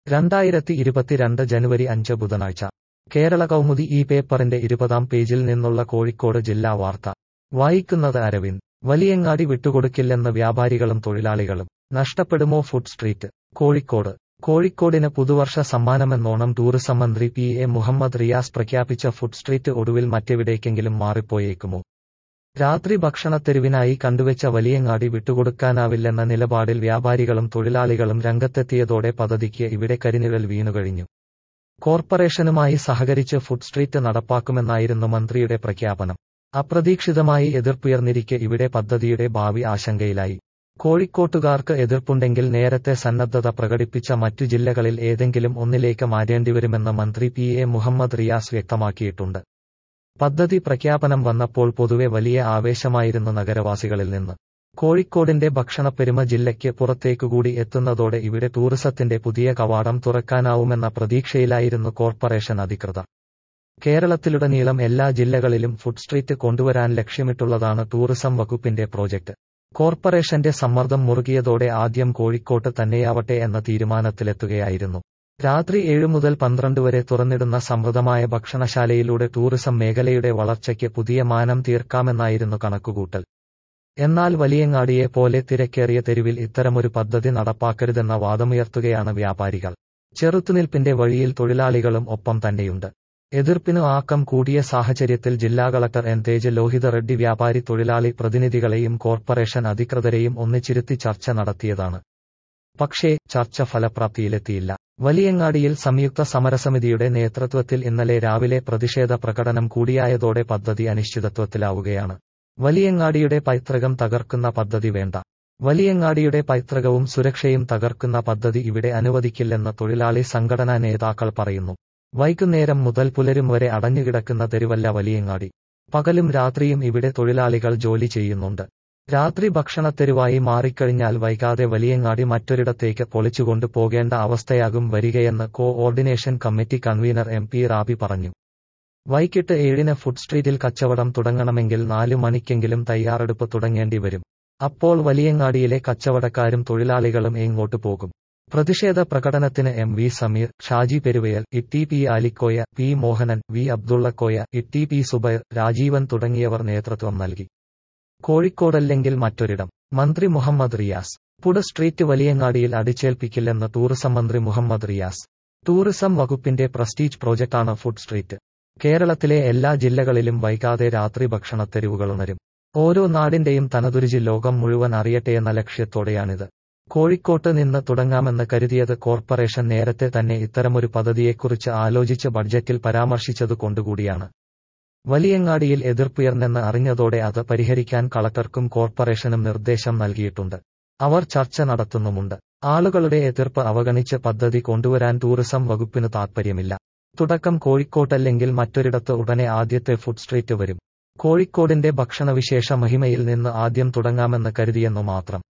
രണ്ടായിരത്തി ഇരുപത്തിരണ്ട് ജനുവരി അഞ്ച് ബുധനാഴ്ച കേരള കൗമുദി ഈ പേപ്പറിന്റെ ഇരുപതാം പേജിൽ നിന്നുള്ള കോഴിക്കോട് ജില്ലാ വാർത്ത വായിക്കുന്നത് അരവിന്ദ് വലിയങ്ങാടി വിട്ടുകൊടുക്കില്ലെന്ന് വ്യാപാരികളും തൊഴിലാളികളും നഷ്ടപ്പെടുമോ ഫുഡ് സ്ട്രീറ്റ് കോഴിക്കോട് കോഴിക്കോടിന് പുതുവർഷ സമ്മാനമെന്നോണം ടൂറിസം മന്ത്രി പി എ മുഹമ്മദ് റിയാസ് പ്രഖ്യാപിച്ച ഫുഡ് സ്ട്രീറ്റ് ഒടുവിൽ മറ്റെവിടേക്കെങ്കിലും മാറിപ്പോയേക്കുമോ രാത്രി ഭക്ഷണത്തെരുവിനായി കണ്ടുവച്ച വലിയങ്ങാടി വിട്ടുകൊടുക്കാനാവില്ലെന്ന നിലപാടിൽ വ്യാപാരികളും തൊഴിലാളികളും രംഗത്തെത്തിയതോടെ പദ്ധതിക്ക് ഇവിടെ കരിനിഴൽ വീണുകഴിഞ്ഞു കോർപ്പറേഷനുമായി സഹകരിച്ച് ഫുഡ് സ്ട്രീറ്റ് നടപ്പാക്കുമെന്നായിരുന്നു മന്ത്രിയുടെ പ്രഖ്യാപനം അപ്രതീക്ഷിതമായി എതിർപ്പുയർന്നിരിക്കെ ഇവിടെ പദ്ധതിയുടെ ഭാവി ആശങ്കയിലായി കോഴിക്കോട്ടുകാർക്ക് എതിർപ്പുണ്ടെങ്കിൽ നേരത്തെ സന്നദ്ധത പ്രകടിപ്പിച്ച മറ്റു ജില്ലകളിൽ ഏതെങ്കിലും ഒന്നിലേക്ക് മാറ്റേണ്ടിവരുമെന്ന് മന്ത്രി പി എ മുഹമ്മദ് റിയാസ് വ്യക്തമാക്കിയിട്ടുണ്ട് പദ്ധതി പ്രഖ്യാപനം വന്നപ്പോൾ പൊതുവെ വലിയ ആവേശമായിരുന്നു നഗരവാസികളിൽ നിന്ന് കോഴിക്കോടിന്റെ ഭക്ഷണപ്പെരുമ ജില്ലയ്ക്ക് പുറത്തേക്കുകൂടി എത്തുന്നതോടെ ഇവിടെ ടൂറിസത്തിന്റെ പുതിയ കവാടം തുറക്കാനാവുമെന്ന പ്രതീക്ഷയിലായിരുന്നു കോർപ്പറേഷൻ അധികൃതർ കേരളത്തിലുടനീളം എല്ലാ ജില്ലകളിലും ഫുഡ് സ്ട്രീറ്റ് കൊണ്ടുവരാൻ ലക്ഷ്യമിട്ടുള്ളതാണ് ടൂറിസം വകുപ്പിന്റെ പ്രോജക്ട് കോർപ്പറേഷന്റെ സമ്മർദ്ദം മുറുകിയതോടെ ആദ്യം കോഴിക്കോട്ട് തന്നെയാവട്ടെ എന്ന തീരുമാനത്തിലെത്തുകയായിരുന്നു രാത്രി ഏഴു മുതൽ പന്ത്രണ്ട് വരെ തുറന്നിടുന്ന സമൃദ്ധമായ ഭക്ഷണശാലയിലൂടെ ടൂറിസം മേഖലയുടെ വളർച്ചയ്ക്ക് പുതിയ മാനം തീർക്കാമെന്നായിരുന്നു കണക്കുകൂട്ടൽ എന്നാൽ വലിയങ്ങാടിയെ പോലെ തിരക്കേറിയ തെരുവിൽ ഇത്തരമൊരു പദ്ധതി നടപ്പാക്കരുതെന്ന വാദമുയർത്തുകയാണ് വ്യാപാരികൾ ചെറുത്തുനിൽപ്പിന്റെ വഴിയിൽ തൊഴിലാളികളും ഒപ്പം തന്നെയുണ്ട് എതിർപ്പിനു ആക്കം കൂടിയ സാഹചര്യത്തിൽ ജില്ലാ കളക്ടർ എൻ തേജ് ലോഹിത റെഡ്ഡി വ്യാപാരി തൊഴിലാളി പ്രതിനിധികളെയും കോർപ്പറേഷൻ അധികൃതരെയും ഒന്നിച്ചിരുത്തി ചർച്ച നടത്തിയതാണ് പക്ഷേ ചർച്ച ഫലപ്രാപ്തിയിലെത്തിയില്ല വലിയങ്ങാടിയിൽ സംയുക്ത സമരസമിതിയുടെ നേതൃത്വത്തിൽ ഇന്നലെ രാവിലെ പ്രതിഷേധ പ്രകടനം കൂടിയായതോടെ പദ്ധതി അനിശ്ചിതത്വത്തിലാവുകയാണ് വലിയങ്ങാടിയുടെ പൈതൃകം തകർക്കുന്ന പദ്ധതി വേണ്ട വലിയങ്ങാടിയുടെ പൈതൃകവും സുരക്ഷയും തകർക്കുന്ന പദ്ധതി ഇവിടെ അനുവദിക്കില്ലെന്ന് തൊഴിലാളി സംഘടനാ നേതാക്കൾ പറയുന്നു വൈകുന്നേരം മുതൽ പുലരും വരെ അടഞ്ഞുകിടക്കുന്ന തെരുവല്ല വലിയങ്ങാടി പകലും രാത്രിയും ഇവിടെ തൊഴിലാളികൾ ജോലി ചെയ്യുന്നുണ്ട് രാത്രി ഭക്ഷണത്തെരുവായി മാറിക്കഴിഞ്ഞാൽ വൈകാതെ വലിയങ്ങാടി മറ്റൊരിടത്തേക്ക് പൊളിച്ചുകൊണ്ടു പോകേണ്ട അവസ്ഥയാകും വരികയെന്ന് coordination committee convener M P Rabi പറഞ്ഞു വൈകിട്ട് ഏഴിന് ഫുഡ് സ്ട്രീറ്റിൽ കച്ചവടം തുടങ്ങണമെങ്കിൽ നാലു മണിക്കെങ്കിലും തയ്യാറെടുപ്പ് തുടങ്ങേണ്ടി വരും അപ്പോൾ വലിയങ്ങാടിയിലെ കച്ചവടക്കാരും തൊഴിലാളികളും എങ്ങോട്ട് പോകും പ്രതിഷേധ പ്രകടനത്തിന് M V Sameer Shaji Peruvayal Itty P Alikoya P Mohanan V Abdullakoya Itty P Subair Rajeevan തുടങ്ങിയവർ നേതൃത്വം നൽകി കോഴിക്കോടല്ലെങ്കിൽ മറ്റൊരിടം മന്ത്രി മുഹമ്മദ് റിയാസ് പുട് സ്ട്രീറ്റ് വലിയങ്ങാടിയിൽ അടിച്ചേൽപ്പിക്കില്ലെന്ന് ടൂറിസം മന്ത്രി മുഹമ്മദ് റിയാസ് ടൂറിസം വകുപ്പിന്റെ പ്രസ്റ്റീജ് പ്രോജക്ടാണ് ഫുഡ് സ്ട്രീറ്റ് കേരളത്തിലെ എല്ലാ ജില്ലകളിലും വൈകാതെ രാത്രി ഭക്ഷണത്തെരുവുകളുണരും ഓരോ നാടിന്റെയും തനതുരുചി ലോകം മുഴുവൻ അറിയട്ടെയെന്ന ലക്ഷ്യത്തോടെയാണിത് കോഴിക്കോട്ട് നിന്ന് തുടങ്ങാമെന്ന് കരുതിയത് കോർപ്പറേഷൻ നേരത്തെ തന്നെ ഇത്തരമൊരു പദ്ധതിയെക്കുറിച്ച് ആലോചിച്ച് ബഡ്ജറ്റിൽ പരാമർശിച്ചതു കൊണ്ടുകൂടിയാണ് വലിയങ്ങാടിയിൽ എതിർപ്പുയർന്നെന്ന് അറിഞ്ഞതോടെ അത് പരിഹരിക്കാൻ കളക്ടർക്കും കോർപ്പറേഷനും നിർദ്ദേശം നൽകിയിട്ടുണ്ട് അവർ ചർച്ച നടത്തുന്നുമുണ്ട് ആളുകളുടെ എതിർപ്പ് അവഗണിച്ച് പദ്ധതി കൊണ്ടുവരാൻ ടൂറിസം വകുപ്പിന് താൽപ്പര്യമില്ല തുടക്കം കോഴിക്കോട്ടല്ലെങ്കിൽ മറ്റൊരിടത്ത് ഉടനെ ആദ്യത്തെ ഫുഡ് സ്ട്രീറ്റ് വരും കോഴിക്കോടിന്റെ ഭക്ഷണവിശേഷ മഹിമയിൽ നിന്ന് ആദ്യം തുടങ്ങാമെന്ന് കരുതിയെന്നു മാത്രം